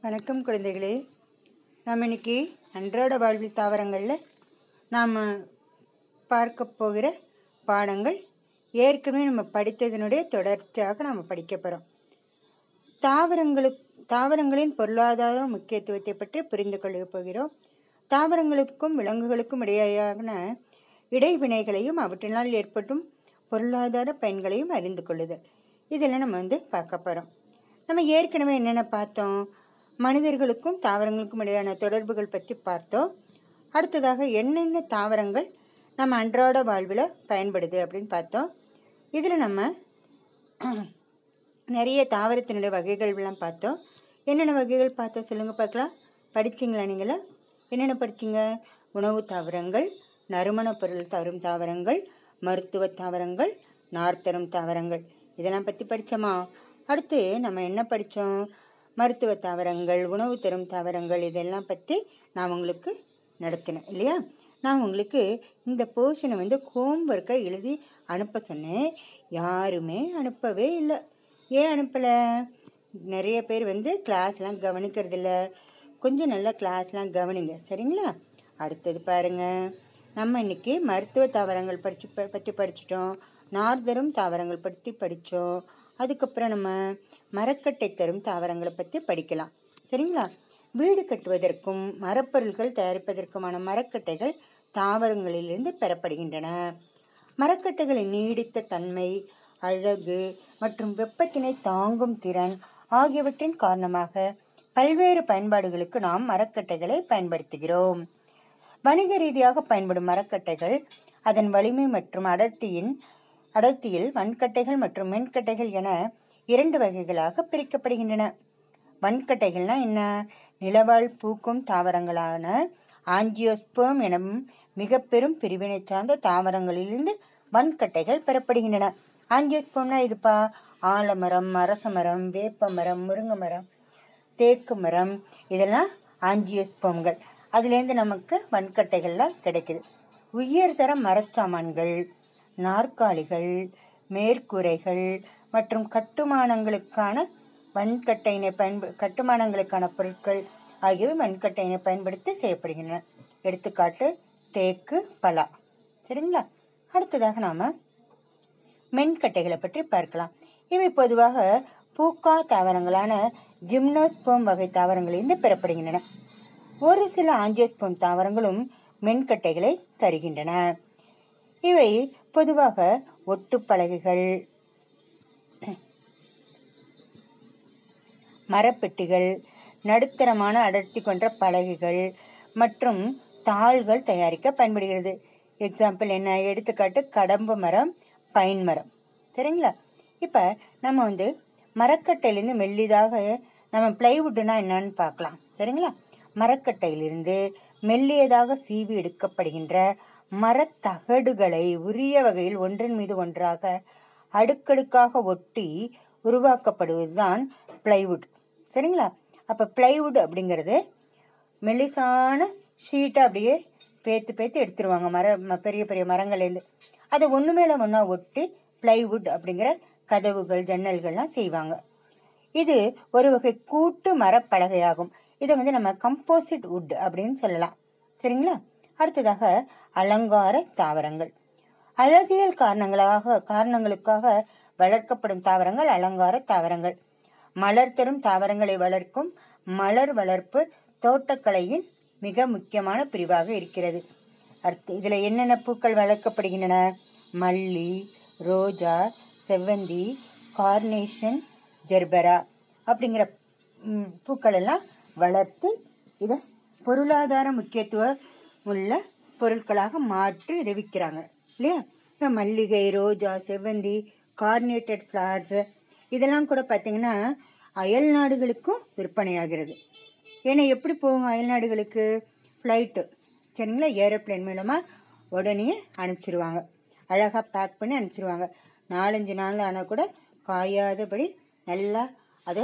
வணக்கம் குழந்தைகளே நாம் இன்னைக்கு அன்றாட வாழ்வில் தாவரங்களில் நாம் பார்க்க போகிற பாடங்கள் ஏற்கனவே நம்ம படித்ததனுடைய தொடர்ச்சியாக நாம் படிக்க போகிறோம் தாவரங்களுக்கு தாவரங்களின் பொருளாதார முக்கியத்துவத்தை பற்றி புரிந்து கொள்ள போகிறோம் தாவரங்களுக்கும் விலங்குகளுக்கும் இடையேயான இடைவினைகளையும் அவற்றினால் ஏற்படும் பொருளாதார பயன்களையும் அறிந்து கொள்ளுதல் இதெல்லாம் நம்ம வந்து பார்க்க போகிறோம் நம்ம ஏற்கனவே என்னென்ன பார்த்தோம் மனிதர்களுக்கும் தாவரங்களுக்கும் இடையான தொடர்புகள் பற்றி பார்த்தோம் அடுத்ததாக என்னென்ன தாவரங்கள் நம்ம அன்றாட வாழ்வில் பயன்படுது அப்படின்னு பார்த்தோம் இதில் நம்ம நிறைய தாவரத்தினுடைய வகைகள்லாம் பார்த்தோம் என்னென்ன வகைகள் பார்த்தோம் சொல்லுங்கள் பார்க்கலாம் படிச்சிங்களா நீங்களா என்னென்ன படிச்சீங்க உணவு தாவரங்கள் நறுமண பொருள் தரும் தாவரங்கள் மருத்துவ தாவரங்கள் நார் தரும் தாவரங்கள் இதெல்லாம் பற்றி படித்தோமா அடுத்து நம்ம என்ன படித்தோம் மருத்துவ தாவரங்கள் உணவு தரும் தாவரங்கள் இதெல்லாம் பற்றி நான் உங்களுக்கு நடத்தினேன் இல்லையா நான் உங்களுக்கு இந்த போர்ஷனை வந்து ஹோம்ஒர்க்கை எழுதி அனுப்ப சொன்னேன் யாருமே அனுப்பவே இல்லை ஏன் அனுப்பலை நிறைய பேர் வந்து கிளாஸ்லாம் கவனிக்கிறதில்ல கொஞ்சம் நல்லா கிளாஸ்லாம் கவனிங்க சரிங்களா அடுத்தது பாருங்க நம்ம இன்னைக்கு மருத்துவ தாவரங்கள் படிச்சு ப- பற்றி படிச்சிட்டோம் நார்தரும் தாவரங்கள் பற்றி படித்தோம் அதுக்கப்புறம் நம்ம மரக்கட்டை தரும் தாவரங்களை பற்றி படிக்கலாம் சரிங்களா வீடு கட்டுவதற்கும் மரப்பொருள்கள் தயாரிப்பதற்குமான மரக்கட்டைகள் தாவரங்களிலிருந்து பெறப்படுகின்றன மரக்கட்டைகளின் நீடித்த தன்மை அழகு மற்றும் வெப்பத்தினை தாங்கும் திறன் ஆகியவற்றின் காரணமாக பல்வேறு பயன்பாடுகளுக்கு நாம் மரக்கட்டைகளை பயன்படுத்துகிறோம் வணிக ரீதியாக பயன்படும் மரக்கட்டைகள் அதன் வலிமை மற்றும் அடர்த்தியின் அடர்த்தியில் வன்கட்டைகள் மற்றும் மென்கட்டைகள் என இரண்டு வகைகளாக பிரிக்கப்படுகின்றன வன்கட்டைகள்னா என்ன நிலவாழ் பூக்கும் தாவரங்களான ஆஞ்சியோஸ்போம் எனும் மிக பெரும் பிரிவினை சார்ந்த தாவரங்களிலிருந்து வன்கட்டைகள் பெறப்படுகின்றன ஆஞ்சியோஸ்போம்னா இதுப்பா ஆலமரம் அரசமரம் வேப்ப மரம் முருங்கை மரம் தேக்கு மரம் இதெல்லாம் ஆஞ்சியோஸ்போம்கள் அதுலேருந்து நமக்கு வன்கட்டைகள்லாம் கிடைக்குது உயர்தர மரச்சாமான்கள் நாற்காலிகள் மேற்கூரைகள் மற்றும் கட்டுமானங்களுக்கான வன்கட்டையினை பயன்ப கட்டுமானங்களுக்கான பொருட்கள் ஆகியவை வன்கட்டையினை பயன்படுத்தி செய்யப்படுகின்றன எடுத்துக்காட்டு தேக்கு பலா சரிங்களா அடுத்ததாக நாம மென்கட்டைகளை பற்றி பார்க்கலாம் இவை பொதுவாக பூக்கா தாவரங்களான ஜிம்னோஸ்போம் வகை தாவரங்களிலிருந்து பெறப்படுகின்றன ஒரு சில ஆஞ்சியோஸ்போம் தாவரங்களும் மென்கட்டைகளை தருகின்றன இவை பொதுவாக ஒட்டுப்பலகைகள் மரப்பெட்டிகள் நடுத்தரமான அடர்த்தி கொண்ட பலகைகள் மற்றும் தாள்கள் தயாரிக்க பயன்படுகிறது எக்ஸாம்பிள் என்ன எடுத்துக்காட்டு கடம்பு மரம் பைன் மரம் சரிங்களா இப்போ நம்ம வந்து மரக்கட்டையிலேருந்து மெல்லிதாக நம்ம பிளைவுட்னா என்னன்னு பார்க்கலாம் சரிங்களா மரக்கட்டையிலிருந்து மெல்லியதாக சீவி எடுக்கப்படுகின்ற மரத்தகடுகளை உரிய வகையில் ஒன்றின் மீது ஒன்றாக அடுக்கடுக்காக ஒட்டி உருவாக்கப்படுவதுதான் பிளைவுட் சரிங்களா அப்போ பிளைவுட் அப்படிங்கிறது மெல்லிசான ஷீட்டை அப்படியே பேத்து பேத்து எடுத்துருவாங்க மர ம- பெரிய பெரிய மரங்கள்லேருந்து அதை ஒன்று மேலே ஒன்றா ஒட்டி பிளைவுட் அப்படிங்கிற கதவுகள் ஜன்னல்கள்லாம் செய்வாங்க இது ஒரு வகை கூட்டு மரப்பலகையாகும் இதை வந்து நம்ம கம்போசிட் வுட் அப்படின்னு சொல்லலாம் சரிங்களா அடுத்ததாக அலங்கார தாவரங்கள் அழகியல் காரணங்களாக காரணங்களுக்காக வளர்க்கப்படும் தாவரங்கள் அலங்கார தாவரங்கள் மலர் தரும் தாவரங்களை வளர்க்கும் மலர் வளர்ப்பு தோட்டக்கலையின் மிக முக்கியமான பிரிவாக இருக்கிறது அடுத்து இதில் என்னென்ன பூக்கள் வளர்க்கப்படுகின்றன மல்லி ரோஜா செவ்வந்தி கார்னேஷன் ஜெர்பரா அப்படிங்கிற ம், பூக்கள் எல்லாம் வளர்த்து இதை பொருளாதார முக்கியத்துவம் உள்ள பொருட்களாக மாற்றி இதை விற்கிறாங்க இல்லையா இப்போ மல்லிகை ரோஜா செவ்வந்தி கார்னேட்டட் ஃப்ளவர்ஸ் இதெல்லாம் கூட பார்த்தீங்கன்னா அயல் நாடுகளுக்கும் விற்பனையாகிறது ஏன்னா எப்படி போகும் அயல் நாடுகளுக்கு ஃப்ளைட்டு சரிங்களா ஏரோப்ளேன் மூலமாக உடனே அனுப்பிச்சிருவாங்க அழகாக பேக் பண்ணி அனுப்பிச்சிருவாங்க நாலஞ்சு நாள் ஆனால் கூட காயாதபடி நல்லா அதை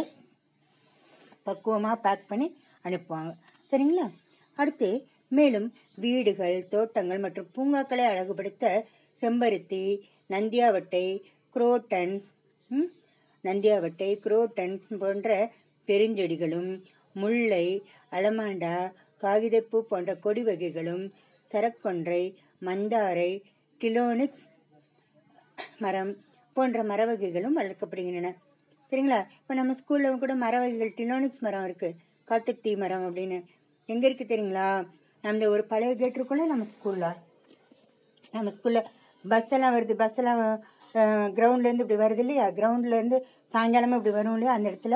பக்குவமாக பேக் பண்ணி அனுப்புவாங்க சரிங்களா அடுத்து மேலும் வீடுகள் தோட்டங்கள் மற்றும் பூங்காக்களை அழகுபடுத்த செம்பருத்தி நந்தியாவட்டை குரோட்டன்ஸ் ம், நந்தியாவட்டை குரோட்டன்ஸ் போன்ற பெருஞ்செடிகளும் முல்லை அலமாண்டா காகிதப்பூ போன்ற கொடி வகைகளும் சரக்கொன்றை மந்தாரை டிலோனிக்ஸ் மரம் போன்ற மர வகைகளும் வளர்க்கப்படுகின்றன சரிங்களா இப்போ நம்ம ஸ்கூலில் கூட மர வகைகள் டிலோனிக்ஸ் மரம் இருக்குது காட்டுத்தீ மரம் அப்படின்னு எங்கே இருக்குது தெரியுங்களா அந்த ஒரு பழைய கேட் இருக்குள்ள நம்ம ஸ்கூலில் நம்ம ஸ்கூலில் பஸ் எல்லாம் வருது பஸ் எல்லாம் கிரவுண்ட்லேருந்து இப்படி வருது இல்லையா கிரவுண்ட்லேருந்து சாயங்காலமாக இப்படி வரும் இல்லையா அந்த இடத்துல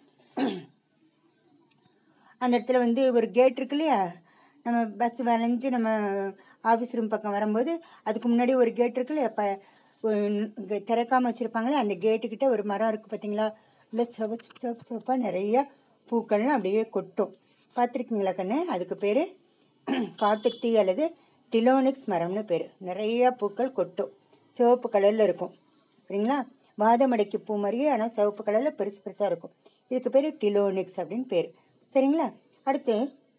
அந்த இடத்துல வந்து ஒரு கேட் இருக்கு இல்லையா நம்ம பஸ் வளைஞ்சு நம்ம ஆஃபீஸ் ரூம் பக்கம் வரும்போது அதுக்கு முன்னாடி ஒரு கேட் இருக்கு இல்லையா ப இங்கே திறக்காமல் வச்சுருப்பாங்களே அந்த கேட்டுக்கிட்ட ஒரு மரம் இருக்குது பார்த்தீங்களா இல்லை சிவப்பு சிவப்பு சிவப்பாக நிறைய பூக்கள்லாம் அப்படியே கொட்டும் பார்த்துருக்கீங்களா கண்ணு அதுக்கு பேர் காட்டுத்தீ அல்லது டிலோனிக்ஸ் மரம்னு பேர் நிறைய பூக்கள் கொட்டும் சிவப்பு கலரில் இருக்கும் சரிங்களா வாதமடைக்கு பூ மாதிரியே ஆனால் சிவப்பு கலரில் பெருசு பெருசாக இருக்கும் இதுக்கு பேர் டிலோனிக்ஸ் அப்படின்னு பேர் சரிங்களா அடுத்து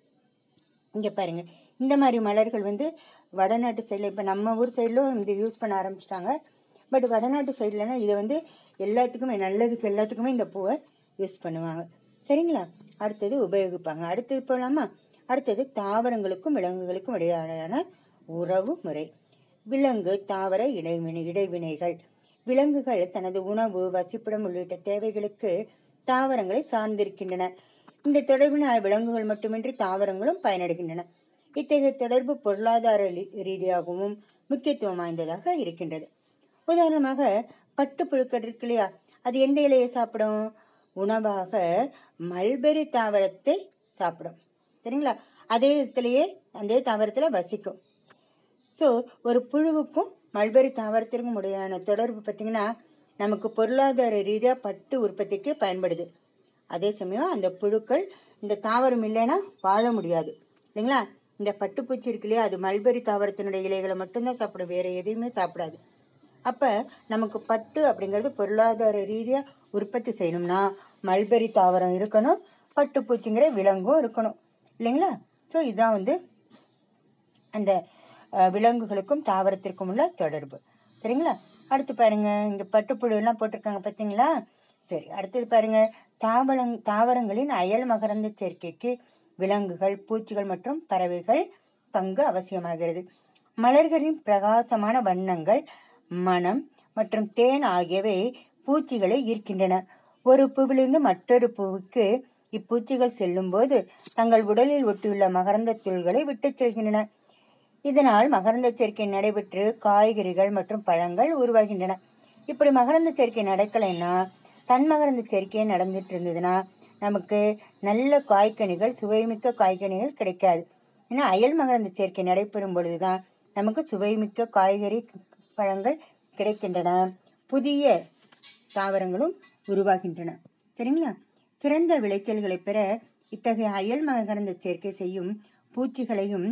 இங்கே பாருங்க இந்த மாதிரி மலர்கள் வந்து வடநாட்டு சைடில் இப்போ நம்ம ஊர் சைடிலும் இது யூஸ் பண்ண ஆரம்பிச்சிட்டாங்க பட் வடநாட்டு சைட்லலாம் இதை வந்து எல்லாத்துக்குமே நல்லதுக்கு எல்லாத்துக்குமே இந்த பூவை யூஸ் பண்ணுவாங்க சரிங்களா அடுத்தது உபயோகிப்பாங்க அடுத்தது போகலாமா அடுத்தது தாவரங்களுக்கும் விலங்குகளுக்கும் இடையான உறவு முறை விலங்கு தாவர இடைவினை இடைவினைகள் விலங்குகள் தனது உணவு வசிப்பிடம் உள்ளிட்ட தேவைகளுக்கு தாவரங்களை சார்ந்திருக்கின்றன இந்த தொடர்பினால் விலங்குகள் மட்டுமின்றி தாவரங்களும் பயனடைகின்றன இத்தகைய தொடர்பு பொருளாதார லி- ரீதியாகவும் முக்கியத்துவம் வாய்ந்ததாக இருக்கின்றது உதாரணமாக பட்டுப்புழுக்கள் இருக்கு இல்லையா அது எந்த இலையை சாப்பிடும் உணவாக மல்பெரி தாவரத்தை சாப்பிடும் சரிங்களா அதே இடத்துலயே அதே தாவரத்தில் வசிக்கும் ஸோ ஒரு புழுவுக்கும் மல்பெரி தாவரத்திற்கும் இடையான தொடர்பு பார்த்தீங்கன்னா நமக்கு பொருளாதார ரீதியாக பட்டு உற்பத்திக்கு பயன்படுது அதே சமயம் அந்த புழுக்கள் இந்த தாவரம் இல்லைன்னா வாழ முடியாது இல்லைங்களா இந்த பட்டுப்பூச்சி இருக்கு இல்லையா அது மல்பெரி தாவரத்தினுடைய இலைகளை மட்டும்தான் சாப்பிடும் வேற எதையுமே சாப்பிடாது அப்ப நமக்கு பட்டு அப்படிங்கிறது பொருளாதார ரீதியா உற்பத்தி செய்யணும்னா மல்பெரி தாவரம் இருக்கணும் பட்டுப்பூச்சிங்கிற விலங்கும் இருக்கணும் இல்லைங்களா ஸோ இதுதான் வந்து அந்த அஹ், விலங்குகளுக்கும் தாவரத்திற்கும் உள்ள தொடர்பு சரிங்களா அடுத்து பாருங்க இங்க பட்டுப்புழு எல்லாம் போட்டிருக்காங்க பார்த்தீங்களா சரி அடுத்தது பாருங்க தாவரங் தாவரங்களின் அயல் மகரந்த சேர்க்கைக்கு விலங்குகள் பூச்சிகள் மற்றும் பறவைகள் பங்கு அவசியமாகிறது மலர்களின் பிரகாசமான வண்ணங்கள் மனம் மற்றும் தேன் ஆகியவை பூச்சிகளை ஈர்க்கின்றன ஒரு பூவிலிருந்து மற்றொரு பூவுக்கு இப்பூச்சிகள் செல்லும்போது தங்கள் உடலில் ஒட்டியுள்ள மகரந்த துள்களை விட்டுச் செல்கின்றன இதனால் மகரந்த சேர்க்கை நடைபெற்று காய்கறிகள் மற்றும் பழங்கள் உருவாகின்றன இப்படி மகரந்த சேர்க்கை நடக்கலைன்னா தன் மகரந்த சேர்க்கை நடந்துட்டு இருந்ததுன்னா நமக்கு நல்ல காய்கனிகள் சுவைமிக்க காய்கனிகள் கிடைக்காது ஏன்னா அயல் மகரந்த சேர்க்கை நடைபெறும் பொழுதுதான் நமக்கு சுவைமிக்க காய்கறி பழங்கள் கிடைக்கின்றன புதிய தாவரங்களும் உருவாகின்றன சரிங்களா சிறந்த விளைச்சல்களை பெற இத்தகைய அயல் மகரந்த சேர்க்கை செய்யும் பூச்சிகளையும்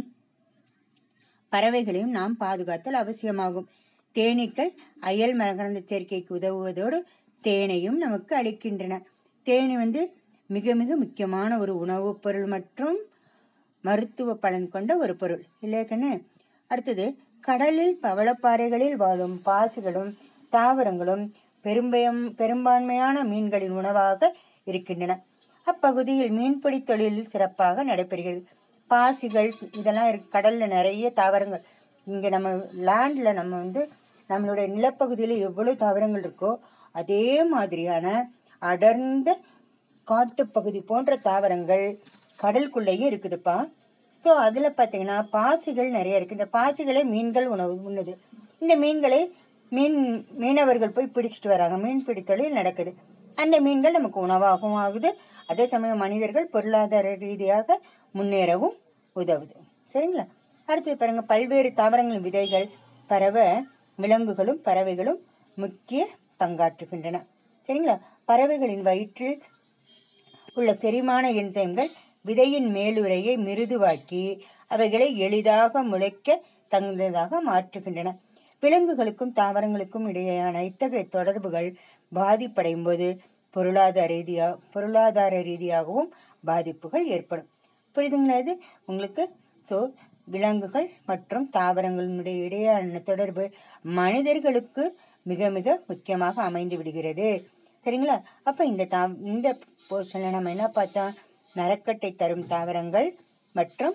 பறவைகளையும் நாம் பாதுகாத்தல் அவசியமாகும் தேனீக்கள் அயல் மகரந்த சேர்க்கைக்கு உதவுவதோடு தேனையும் நமக்கு அளிக்கின்றன தேனி வந்து மிக மிக முக்கியமான ஒரு உணவுப் பொருள் மற்றும் மருத்துவ பலன் கொண்ட ஒரு பொருள் இல்லையா கண்ணு அடுத்தது கடலில் பவளப்பாறைகளில் வாழும் பாசிகளும் தாவரங்களும் பெரும்பயம் பெரும்பான்மையான மீன்களின் உணவாக இருக்கின்றன அப்பகுதியில் மீன்பிடி தொழில் சிறப்பாக நடைபெறுகிறது பாசிகள் இதெல்லாம் இருக்கு கடல்ல நிறைய தாவரங்கள் இங்க நம்ம லேண்ட்ல நம்ம வந்து நம்மளுடைய நிலப்பகுதியில எவ்வளவு தாவரங்கள் இருக்கோ அதே மாதிரியான அடர்ந்த காட்டுப்பகுதி போன்ற தாவரங்கள் கடலுக்குள்ளேயும் இருக்குதுப்பா ஸோ அதில் பார்த்தீங்கன்னா பாசிகள் நிறைய இருக்குது இந்த பாசிகளை மீன்கள் உணவு உண்ணுது இந்த மீன்களை மீன் மீனவர்கள் போய் பிடிச்சிட்டு வராங்க மீன் பிடி தொழில் நடக்குது அந்த மீன்கள் நமக்கு உணவாகவும் ஆகுது அதே சமயம் மனிதர்கள் பொருளாதார ரீதியாக முன்னேறவும் உதவுது சரிங்களா அடுத்து பாருங்க பல்வேறு தாவரங்களின் விதைகள் பரவ விலங்குகளும் பறவைகளும் முக்கிய பங்காற்றுகின்றன சரிங்களா பறவைகளின் வயிற்றில் உள்ள செரிமான என்சைம்கள் விதையின் மேலுறையை மிருதுவாக்கி அவைகளை எளிதாக முளைக்க தகுந்ததாக மாற்றுகின்றன விலங்குகளுக்கும் தாவரங்களுக்கும் இடையேயான இத்தகைய தொடர்புகள் பாதிப்படையும் போது பொருளாதார ரீதியா பொருளாதார ரீதியாகவும் பாதிப்புகள் ஏற்படும் புரியுதுங்களா இது உங்களுக்கு ஸோ விலங்குகள் மற்றும் தாவரங்களினுடைய இடையேயான தொடர்பு மனிதர்களுக்கு மிக மிக முக்கியமாக அமைந்து விடுகிறது சரிங்களா அப்ப இந்த தா இந்த போர்ஷன்ல நம்ம என்ன பார்த்தோம் மரக்கட்டை தரும் தாவரங்கள் மற்றும்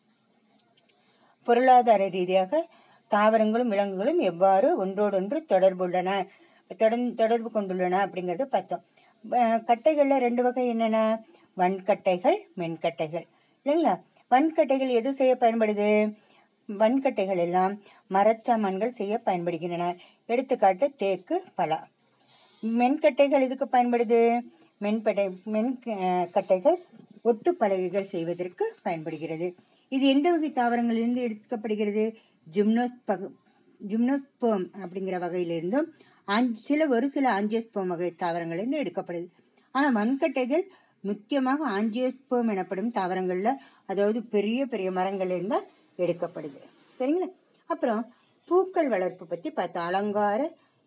பொருளாதார ரீதியாக தாவரங்களும் விலங்குகளும் எவ்வாறு ஒன்றோடொன்று தொடர்புள்ளன தொடர்ந்து தொடர்பு கொண்டுள்ளன அப்படிங்கறத பார்த்தோம் அஹ் கட்டைகள்ல ரெண்டு வகை என்னென்ன வன்கட்டைகள் மென்கட்டைகள் இல்லைங்களா வன்கட்டைகள் எது செய்ய பயன்படுது வன்கட்டைகள் எல்லாம் மரச்சாமான்கள் செய்ய பயன்படுகின்றன எடுத்துக்காட்டு தேக்கு பலா மென்கட்டைகள் எதுக்கு பயன்படுது மென்படை மென் அஹ், கட்டைகள் ஒட்டு பலகைகள் செய்வதற்கு பயன்படுகிறது இது எந்த வகை தாவரங்களிலிருந்து எடுக்கப்படுகிறது ஜிம்னோஸ் பகு ஜிம்னோஸ்போம் அப்படிங்கிற வகையிலிருந்தும் ஆஞ் சில ஒரு சில ஆஞ்சியோஸ்போம் வகை தாவரங்களிலிருந்து எடுக்கப்படுது ஆனால் மண்கட்டைகள் முக்கியமாக ஆஞ்சியோஸ்போம் எனப்படும் தாவரங்கள்ல அதாவது பெரிய பெரிய மரங்கள்ல இருந்து எடுக்கப்படுது சரிங்களா அப்புறம் பூக்கள் வளர்ப்பு பத்தி பார்த்தோம் அலங்கார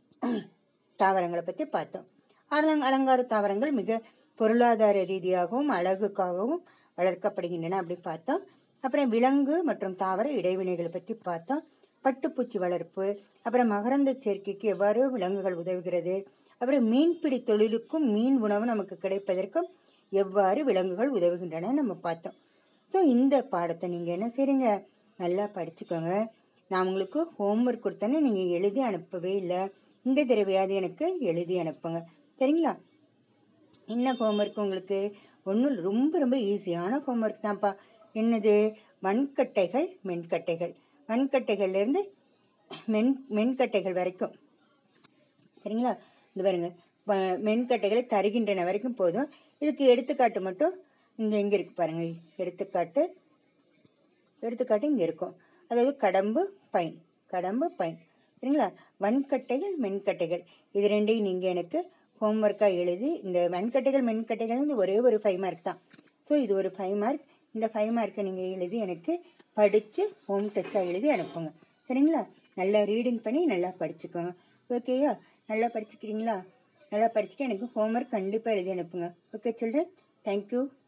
தாவரங்களை பத்தி பார்த்தோம் அலங் அலங்கார தாவரங்கள் மிக பொருளாதார ரீதியாகவும் அழகுக்காகவும் வளர்க்கப்படுகின்றன அப்படி பார்த்தோம் அப்புறம் விலங்கு மற்றும் தாவர இடைவினைகளை பத்தி பார்த்தோம் பட்டுப்பூச்சி வளர்ப்பு அப்புறம் மகரந்த சேர்க்கைக்கு எவ்வாறு விலங்குகள் உதவுகிறது அப்புறம் மீன்பிடி தொழிலுக்கும் மீன் உணவு நமக்கு கிடைப்பதற்கும் எவ்வாறு விலங்குகள் உதவுகின்றன நம்ம பார்த்தோம் ஸோ இந்த பாடத்தை நீங்கள் என்ன செய்றீங்க நல்லா படிச்சுக்கோங்க நான் உங்களுக்கு ஹோம்ஒர்க் கொடுத்தேன்னு நீங்கள் எழுதி அனுப்பவே இல்லை இந்த தடவையாவது எனக்கு எழுதி அனுப்புங்க சரிங்களா என்ன ஹோம்ஒர்க் உங்களுக்கு ஒன்றும் ரொம்ப ரொம்ப ஈஸியான ஹோம்ஒர்க் தான்ப்பா என்னது மண்கட்டைகள் மென்கட்டைகள் மண்கட்டைகள்லேருந்து மென் மென்கட்டைகள் வரைக்கும் சரிங்களா இந்த பாருங்க ப- மென்கட்டைகளை தருகின்றன வரைக்கும் போதும் இதுக்கு எடுத்துக்காட்டு மட்டும் இங்கே எங்கே இருக்கு பாருங்க எடுத்துக்காட்டு எடுத்துக்காட்டு இங்கே இருக்கும் அதாவது கடம்பு பைன் கடம்பு பைன் சரிங்களா வன்கட்டைகள் மென்கட்டைகள் இது ரெண்டையும் நீங்கள் எனக்கு ஹோம்ஒர்க்காக எழுதி இந்த வன்கட்டைகள் மென்கட்டைகள் வந்து ஒரே ஒரு ஃபைவ் மார்க் தான் ஸோ இது ஒரு ஃபைவ் மார்க் இந்த ஃபைவ் மார்க்கை நீங்கள் எழுதி எனக்கு படித்து ஹோம் டெஸ்ட்டாக எழுதி அனுப்புங்க சரிங்களா நல்லா ரீடிங் பண்ணி நல்லா படிச்சுக்கோங்க ஓகேயா நல்லா படிச்சுக்கிறீங்களா நல்லா படிச்சுட்டு எனக்கு ஹோம்ஒர்க் கண்டிப்பாக எழுதி அனுப்புங்க ஓகே சில்ட்ரன் தேங்க்யூ